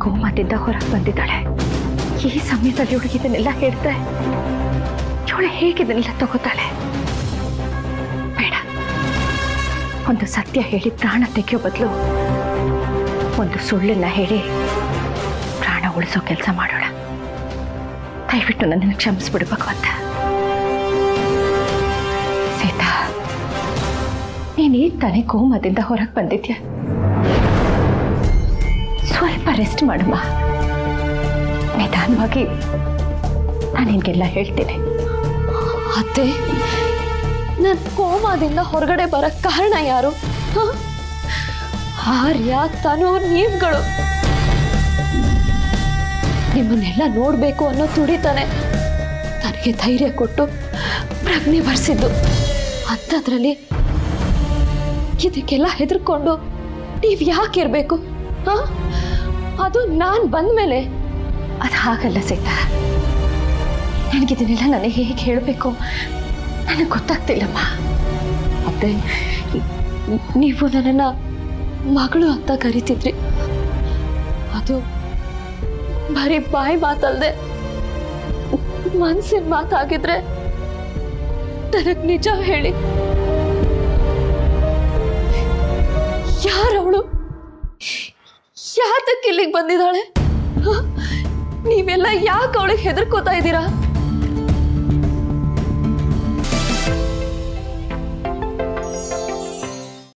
ಕೋಮದಿಂದ ಹೊರಗೆ ಬಂದಿದ್ದಾಳೆ ಈ ಸಮಯದಲ್ಲಿ ಹುಡುಗಿ ಇದನ್ನೆಲ್ಲ ಹೇಳ್ದೆ ಇವಳು ಹೇಗಿದನ್ನೆಲ್ಲ ತಗೋತಾಳೆ ಬೇಡ ಒಂದು ಸತ್ಯ ಹೇಳಿ ಪ್ರಾಣ ತೆಗೆಯೋ ಬದಲು ಒಂದು ಸುಳ್ಳನ್ನ ಹೇಳಿ ಪ್ರಾಣ ಉಳಿಸೋ ಕೆಲಸ ಮಾಡೋಣ ದಯವಿಟ್ಟು ನನ್ನನ್ನು ಕ್ಷಮಿಸ್ಬಿಡು ಭಗವಂತ ಸೀತಾ ನೀನು ಈಗ ತಾನೇ ಕೋಮದಿಂದ ಹೊರಗೆ ಬಂದಿದ್ಯಾ ಸ್ವಲ್ಪ ರೆಸ್ಟ್ ಮಾಡಮ್ಮ ನಿಧಾನವಾಗಿ ನಾನು ನಿನಗೆಲ್ಲ ಹೇಳ್ತೀನಿ ಅತ್ತೆ ನನ್ನ ಕೋಮಾದಿಂದ ಹೊರಗಡೆ ಬರಕ್ ಕಾರಣ ಯಾರು ಹ? ಆರ್ಯ ತನು ನೀವುಗಳು ನಿಮ್ಮನ್ನೆಲ್ಲ ನೋಡ್ಬೇಕು ಅನ್ನೋ ತುಡಿತಾನೆ ನನಗೆ ಧೈರ್ಯ ಕೊಟ್ಟು ಪ್ರಜ್ಞೆ ಬರ್ಸಿದ್ದು ಅಂಥದ್ರಲ್ಲಿ ಇದಕ್ಕೆಲ್ಲ ಹೆದರ್ಕೊಂಡು ನೀವು ಯಾಕಿರ್ಬೇಕು ಹ? ಅದು ನಾನು ಬಂದ್ಮೇಲೆ ಅದು ಹಾಗಲ್ಲ ಸೀತಾ ನನಗಿದನ್ನೆಲ್ಲ ನನಗೆ ಹೇಗೆ ಹೇಳಬೇಕು ನನಗೆ ಗೊತ್ತಾಗ್ತಿಲ್ಲಮ್ಮ ಅತ್ತೆ ನೀವು ನನ್ನನ್ನ ಮಗಳು ಅಂತ ಕರಿತಿದ್ರಿ ಅದು ಬರೀ ಬಾಯಿ ಮಾತಲ್ದೆ ಮನ್ಸಿನ ಮಾತಾಗಿದ್ರೆ ನನಗ್ ನಿಜ ಹೇಳಿ ಯಾರವಳು ಯಾತಕ್ಕೆ ಇಲ್ಲಿಗೆ ಬಂದಿದ್ದಾಳೆ ಹ? ನೀವೆಲ್ಲ ಯಾಕೆ ಅವಳಿಗೆ ಹೆದರ್ಕೋತಾ ಇದ್ದೀರಾ